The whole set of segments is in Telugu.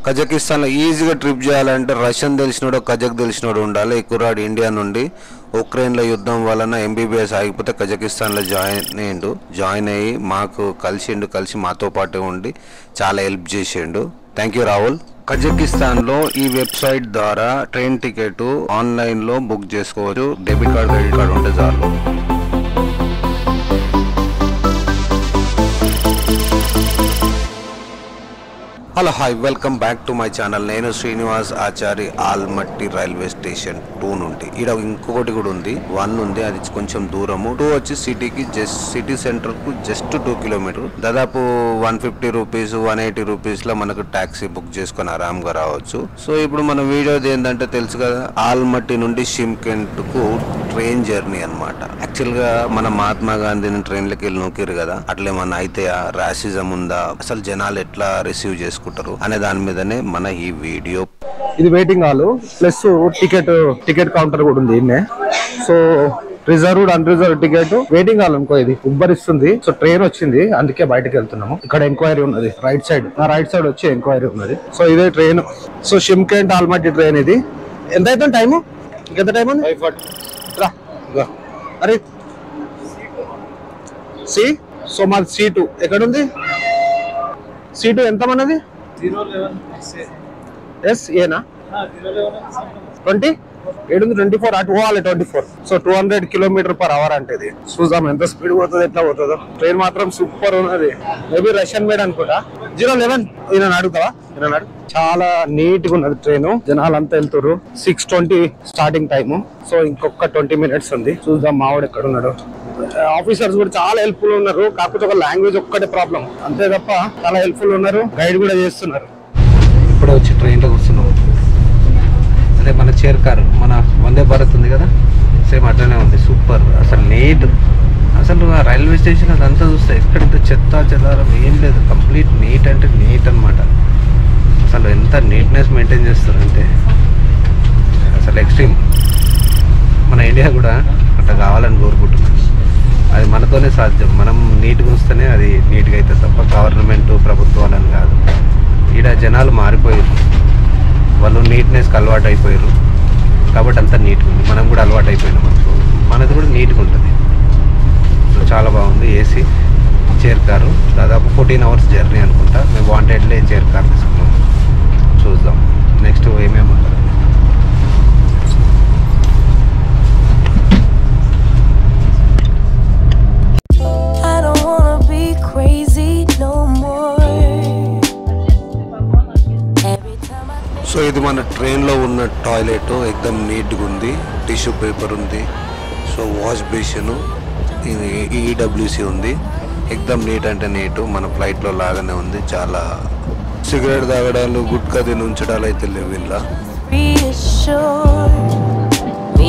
కజకిస్తాన్ లో ఈజీగా ట్రిప్ చేయాలంటే రష్యన్ తెలిసినోడు కజక్ తెలిసినోడు ఉండాలి ఈ కుర్రాడు ఇండియా నుండి ఉక్రెయిన్ లో యుద్ధం వలన ఎంబీబీఎస్ ఆగిపోతే కజకిస్తాన్ లో జాయిన్ అయ్యిండు జాయిన్ అయ్యి మాకు కలిసిండు కలిసి మాతో పాటే ఉండి చాలా హెల్ప్ చేసిండు థ్యాంక్ యూ రాహుల్ కజకిస్తాన్ లో ఈ వెబ్సైట్ ద్వారా ట్రైన్ టికెట్ ఆన్లైన్ లో బుక్ చేసుకోవచ్చు డెబిట్ కార్డ్ క్రెడిట్ కార్డ్ ఉంటే చాలు hello hi welcome back to my channel నేను Srinivas Achari Almaty railway station two నుండి ఇక్కడ ఇంకొకటి కూడా ఉంది వన్ ఉంది అది కొంచెం దూరము టూ వచ్చి సిటీకి జస్ట్ సిటీ సెంటర్ కు జస్ట్ టూ కిలోమీటర్ దాదాపు one fifty rupees one eighty rupees లో మనకు టాక్సీ బుక్ చేసుకొని ఆరాంగా రావచ్చు సో ఇప్పుడు మన వీడియోది ఏంటంటే తెలుసు కదా ఆల్మట్టి నుండి షిమ్కెంట్ కు ట్రైన్ జర్నీ అన్నమాట యాక్చువల్ గా మన మహాత్మా గాంధీని ట్రైన్లకి వెళ్ళి నొక్కిరు కదా అట్లేమన్నా అయితే రాసిజం ఉందా అసలు జనాలు ఎట్లా రిసీవ్ చేసుకుంటారు అనే దాని మీదనే మన ఈ వీడియో ఇది waiting hall plus ticket ticket counter కూడా ఉంది ఇన్నే so reserved unreserved ticket waiting hall అనుకో ఇది ఉబ్బరిస్తుంది సో ట్రైన్ వచ్చింది అందుకే బయటకు వెళ్తున్నాము ఇక్కడ ఎంక్వైరీ ఉన్నది రైట్ సైడ్ నా రైట్ సైడ్ వచ్చి ఎంక్వైరీ ఉన్నది సో ఇదే train so Shymkent Almaty train ఇది ఎంత అవుతుంది టైము ఎంత టైం ఉంది రా ఇగో. అరే సి సో మాది సీటు ఎక్కడుంది సీటు ఎంత మనది ఎస్ ఏనా ట్వంటీ ఏడు ట్వంటీ ఫోర్ అటు పోవాలి twenty four so two hundred kilometer per hour అంటే ఇది చూద్దాం ఎంత స్పీడ్ పోతుంది ఎట్లా పోతుందో ట్రైన్ మాత్రం సూపర్ ఉన్నది మేబీ రష్యన్ మేడ్ అనుకుంటా జీరో లెవెన్ ఈయన అడుగుతావా ఈయన అడుగు చాలా నీట్ గా ఉన్నది ట్రైన్ జనాలు అంతా వెళ్తారు six twenty starting time so ఇంకొక ట్వంటీ మినిట్స్ ఉంది చూద్దాం మావాడు ఎక్కడ ఉన్నాడు ఆఫీసర్స్ కూడా చాలా హెల్ప్ఫుల్ ఉన్నారు కాకపోతే ఒక లాంగ్వేజ్ ఒక్కటే ప్రాబ్లం అంతే తప్ప చాలా హెల్ప్ఫుల్ ఉన్నారు గైడ్ కూడా చేస్తున్నారు ఇప్పుడే వచ్చి ట్రైన్లో కూర్చున్నాం అదే మన చైర్ కార్ మన వందే భారత్ ఉంది కదా సేమ్ అట్లనే ఉంది సూపర్ అసలు నీట్ అసలు ఆ రైల్వే స్టేషన్ అదంతా చూస్తే ఎక్కడింత చెత్త చెదారం ఏం లేదు కంప్లీట్ నీట్ అంటే నీట్ అన్నమాట అసలు ఎంత నీట్నెస్ మెయింటైన్ చేస్తారు అంటే అసలు ఎక్స్ట్రీమ్ మన ఇండియా కూడా అట్లా కావాలని కోరుకుంటున్నాను అది మనతోనే సాధ్యం మనం నీట్గా ఉంచితేనే అది నీట్గా అవుతుంది తప్ప గవర్నమెంట్ ప్రభుత్వాలని కాదు ఈడ జనాలు మారిపోయారు వాళ్ళు నీట్నెస్కి అలవాటు అయిపోయారు కాబట్టి అంతా నీట్గా ఉంది మనం కూడా అలవాటు అయిపోయినాం అనుకో మనది కూడా నీట్గా ఉంటుంది సో చాలా బాగుంది ఏసీ చైర్ కారు దాదాపు ఫోర్టీన్ అవర్స్ జర్నీ అనుకుంటా మేము వాంటెడ్లే చైర్ కార్ తీసుకున్నాం చూద్దాం నెక్స్ట్ ఏమేమి ఉంటుంది I don't wanna be crazy no more. Every time I think so ఇది మన ట్రైన్లో ఉన్న టాయిలెట్ ఎక్దమ్ నీట్గా ఉంది టిష్యూ పేపర్ ఉంది సో వాష్ బేసిన్ ఇది ఈడబ్ల్యూసి ఉంది ఎక్దమ్ నీట్ అంటే నీట్ మన ఫ్లైట్లో లాగానే ఉంది చాలా సిగరెట్ తాగడాలు గుట్కా తిని ఉంచడాలు అయితే లేవు ఇలా reassure me.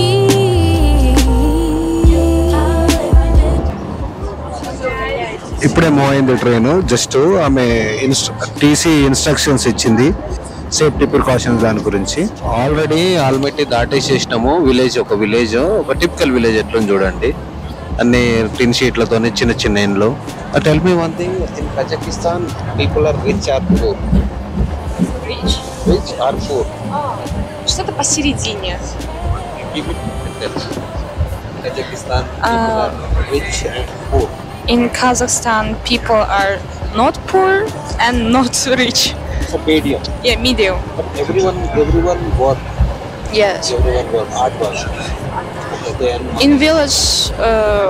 ఇప్పుడే మూవ్ అయింది ట్రైన్ జస్ట్ ఆమె టీసీ ఇన్స్ట్రక్షన్స్ ఇచ్చింది సేఫ్టీ ప్రికాషన్స్ దాని గురించి ఆల్రెడీ ఆల్మెట్టి దాటేసేసినాము విలేజ్ ఒక విలేజ్ ఒక టిపికల్ విలేజ్ ఎట్లుంది చూడండి అన్ని టిన్ షీట్లతోని చిన్న చిన్న ఇండ్లు tell me one thing in Kazakhstan people are rich or poor rich or poor Что-то посередине. Kazakhstan people are rich and poor In Kazakhstan, people are not poor and not rich. So medium Yeah, medium. But everyone everyone work Yes. Everyone work hard work In village, uh,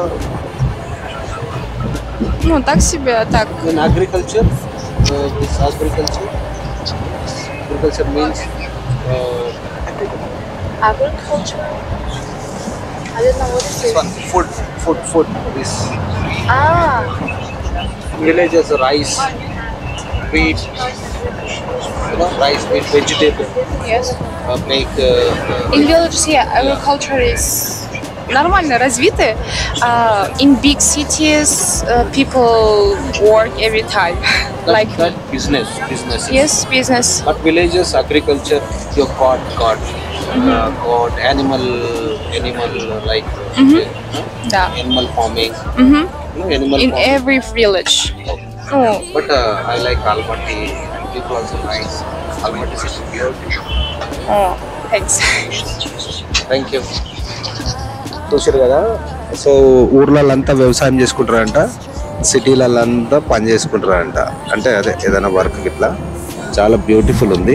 ну так себе, а так. in agriculture, uh, this agriculture, agriculture means uh, Agriculture. I don't know what is this one, food, food, food. This Ah, villages rice, wheat, you know, rice, wheat, vegetable, yes. uh, make. Uh, In villages, yeah, agriculture is нормально развиты. Uh, in big cities, uh, people work every time. that, like that business, business. yes, business. But villages, agriculture, your god, god, uh, god, animal, animal like uh, Да. animal farming, Мгм. you know, animal In farming. every village. Ну, But uh, I like Almaty. people also nice. Almaty city beautiful. Oh, thanks. Thank you. చూసారు కదా సో ఊర్లలో వ్యవసాయం చేసుకుంటారంట సిటీలలో అంతా పని చేసుకుంటారంట అంటే అదే ఏదైనా వర్క్ ఇట్లా చాలా బ్యూటిఫుల్ ఉంది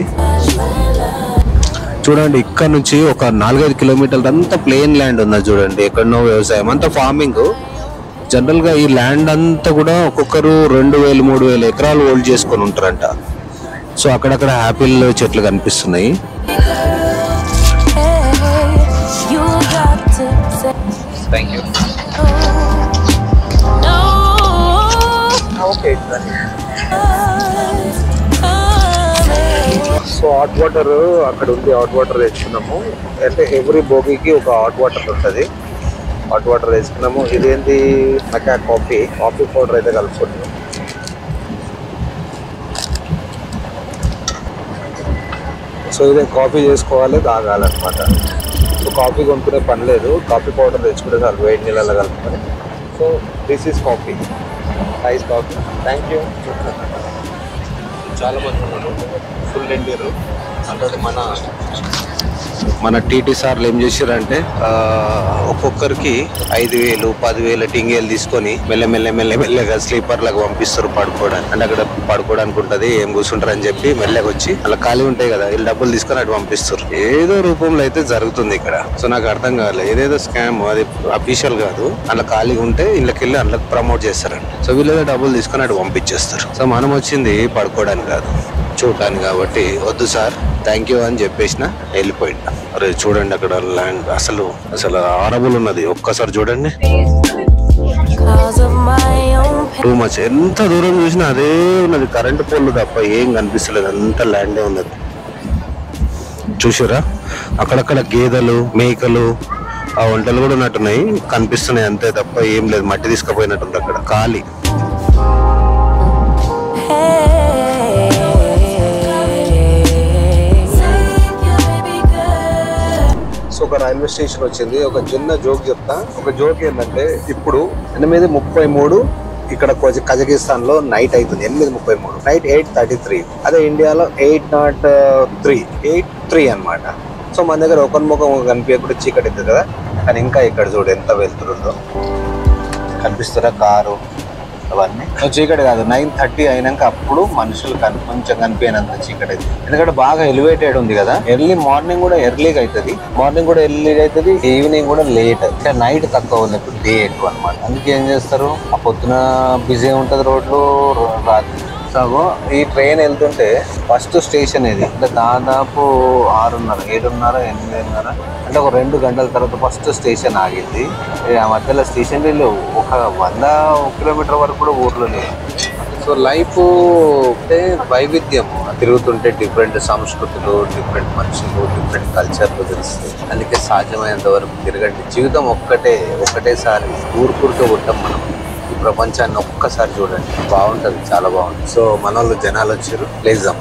చూడండి ఇక్కడ నుంచి ఒక నాలుగైదు కిలోమీటర్లు అంతా ప్లేన్ ల్యాండ్ ఉన్నది చూడండి ఎక్కడనో వ్యవసాయం అంతా ఫార్మింగ్ జనరల్ గా ఈ ల్యాండ్ అంతా కూడా ఒక్కొక్కరు రెండు వేలు మూడు వేలు ఎకరాలు హోల్డ్ చేసుకొని ఉంటారంట సో అక్కడక్కడ యాపిల్ చెట్లు కనిపిస్తున్నాయి Hey, you got to say Thank you. no. Okay. So hot water అక్కడ ఉంది హాట్ వాటర్ తెచ్చుకున్నాము అంటే ఎవ్రీ బోగికి ఒక హాట్ వాటర్ ఉంటుంది హాట్ వాటర్ తెచ్చుకున్నాము ఇదేంటి మకా కాఫీ కాఫీ పౌడర్ అయితే కలుపుకుంటున్నాం సో ఇదే కాఫీ చేసుకోవాలి తాగాలన్నమాట సో కాఫీ కొనుక్కునే పని లేదు కాఫీ పౌడర్ తెచ్చుకుంటే చాలు వేడి నీళ్ళలో కలుపుకొని so this is coffee nice coffee thank you చాలా మంది ఉన్నారు ఫుల్ ఎండిరు అంటే మన మన టీటీ సార్లు ఏం చేశారంటే ఆ, ఒక్కొక్కరికి ఐదు వేలు పదివేలు టింగేలు తీసుకొని మెల్ల మెల్ల మెల్ల మెల్లగా స్లీపర్లకు పంపిస్తారు పడుకోవడానికి అంటే అక్కడ పడుకోవడానికి ఉంటది ఏం కూర్చుంటారు అని చెప్పి మెల్లగా వచ్చి అలా ఖాళీ ఉంటాయి కదా వీళ్ళు డబ్బులు తీసుకొని అటు పంపిస్తారు ఏదో రూపంలో అయితే జరుగుతుంది ఇక్కడ సో నాకు అర్థం కాలేదు ఏదేదో స్కామ్ అది అఫీషియల్ కాదు అలా ఖాళీగా ఉంటే ఇళ్ళకి వెళ్ళి అందులోకి ప్రమోట్ చేస్తారంట సో వీళ్ళు ఏదో డబ్బులు తీసుకొని అటు పంపించేస్తారు సో మనం వచ్చింది పడుకోవడానికి కాదు చూడటానికి కాబట్టి వద్దు సార్ థ్యాంక్ యూ అని చెప్పేసిన వెళ్ళిపోయింది అరే చూడండి అక్కడ ల్యాండ్ అసలు అసలు ఆరబుల్ ఉన్నది ఒక్కసారి చూడండి Cause of my own pain. Too much ఎంత దూరం చూసినా అదే ఉన్నది కరెంట్ పోల్లు తప్ప ఏం కనిపిస్తలేదు అంత ల్యాండే ఉన్నది చూసారా అక్కడక్కడ గేదెలు మేకలు ఆ వంటలు కూడా ఉన్నట్టున్నాయి కనిపిస్తున్నాయి అంతే తప్ప ఏం లేదు మట్టి తీసుకుపోయినట్టుంది అక్కడ ఖాళీ సో ఒక రైల్వే స్టేషన్ వచ్చింది ఒక చిన్న జోక్ చెప్తా ఒక జోక్ ఏంటంటే ఇప్పుడు ఎనిమిది ముప్పై మూడు ఇక్కడ కొజ- కజకిస్తాన్ లో నైట్ అవుతుంది ఎనిమిది ముప్పై మూడు నైట్ ఎయిట్ థర్టీ త్రీ అదే ఇండియాలో eight naught three eight three అన్నమాట సో మన దగ్గర ఒకరి ముఖం కనిపించకుండా చీకటి అవుతుంది కదా కానీ ఇంకా ఇక్కడ చూడు ఎంత వెళ్తుందో కనిపిస్తారా కారు అవన్నీ సో చీకటి కాదు నైన్ థర్టీ అయినాక అప్పుడు మనుషులు కన్ కొంచెం కనిపించినంత చీకటి అవుతుంది ఎందుకంటే బాగా ఎలివేటెడ్ ఉంది కదా ఎర్లీ మార్నింగ్ కూడా ఎర్లీగా అవుతుంది మార్నింగ్ కూడా ఎర్లీగా అవుతుంది ఈవినింగ్ కూడా లేట్ అంటే నైట్ తక్కువ ఉంది ఇప్పుడు డే ఎక్కువ అనమాట అందుకే ఏం చేస్తారు ఆ పొద్దున బిజీ ఉంటుంది రోడ్లు రాత్రి సో ఈ ట్రైన్ వెళ్తుంటే ఫస్ట్ స్టేషన్ ఇది అంటే దాదాపు ఆరున్నర ఏడున్నర ఎనిమిదిన్నర అంటే ఒక రెండు గంటల తర్వాత ఫస్ట్ స్టేషన్ ఆగింది ఈ ఆ మధ్యలో స్టేషన్ లేవు ఒక వంద కిలోమీటర్ వరకు కూడా ఊర్లో లేవు సో లైఫ్ అంటే వైవిధ్యం తిరుగుతుంటే డిఫరెంట్ సంస్కృతులు డిఫరెంట్ మనుషులు డిఫరెంట్ కల్చర్లు తెలుస్తాయి అందుకే సాధ్యమైనంత వరకు తిరగండి జీవితం ఒక్కటే ఒకటేసారి ఊరుకూరుతో ఉంటాం మనం ఈ ప్రపంచాన్ని ఒక్కసారి చూడండి బాగుంటుంది చాలా బాగుంటుంది సో మన వాళ్ళు జనాలు వచ్చారు ప్లేజాం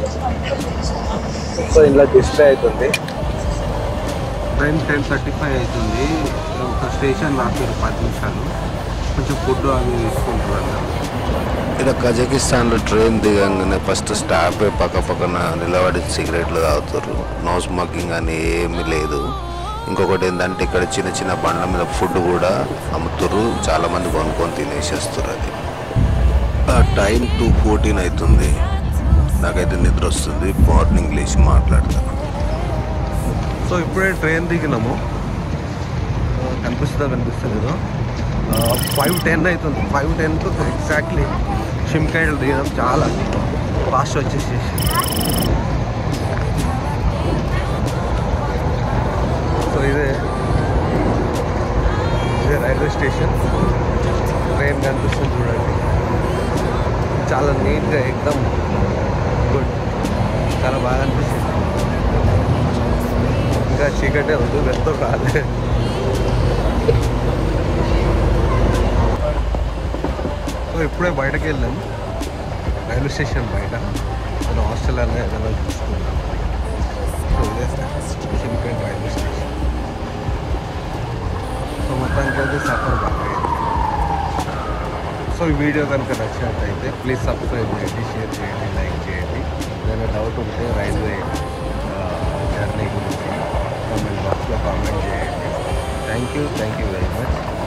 సో ఇంట్లో డిస్ప్లే అవుతుంది ట్రైన్ టెన్ థర్టీ ఫైవ్ అవుతుంది ఒక స్టేషన్ ఆపారు పది నిమిషాలు కొంచెం ఫుడ్ అవి తీసుకుంటారు ఇక్కడ కజకిస్తాన్లో ట్రైన్ దిగంగానే ఫస్ట్ స్టాప్ పక్క పక్కన నిలబడి సిగరెట్లు తాగుతారు నో స్మోకింగ్ అని ఏమీ లేదు ఇంకొకటి ఏంటంటే ఇక్కడ చిన్న చిన్న బండ్ల మీద ఫుడ్ కూడా అమ్ముతారు చాలా మంది కొనుక్కొని తినేసేస్తారు అది ఆ టైం టూ ఫోర్టీన్ అవుతుంది నాకైతే నిద్ర వస్తుంది మార్నింగ్ లేచి మాట్లాడతాను సో ఇప్పుడే ట్రైన్ దిగినాము ఆ, కనిపిస్తుందా కనిపిస్తలేదు ఫైవ్ టెన్ అవుతుంది ఫైవ్ టెన్కు ఎగ్జాక్ట్లీ షిమ్కాయలు దిగినాం చాలా ఫాస్ట్ వచ్చేసేసి సో ఇదే ఇదే రైల్వే స్టేషన్ ట్రైన్ కనిపిస్తుంది చూడండి చాలా నీట్గా ఎక్దమ్ గుడ్ చాలా బాగా అనిపిస్తుంది ఇంకా చీకటే ఉంది వెళ్తూ రాలే సో ఇప్పుడే బయటకు వెళ్ళాం రైల్వే స్టేషన్ బయట నేను హాస్టల్ అనే ఏదైనా చూసుకున్నాను సో ఇదే షిమ్కెట్ రైల్వే స్టేషన్ సో మొత్తానికి అయితే సఫర్ బాగా అయింది. సో ఈ వీడియో కనుక నచ్చినట్లయితే ప్లీజ్ సబ్స్క్రైబ్ చేయండి షేర్ చేయండి లైక్ చేయండి ఏదైనా డౌట్ ఉంటే రైల్వే జర్నీ గురించి కామెంట్ బాక్స్లో కామెంట్ చేయండి thank you thank you very much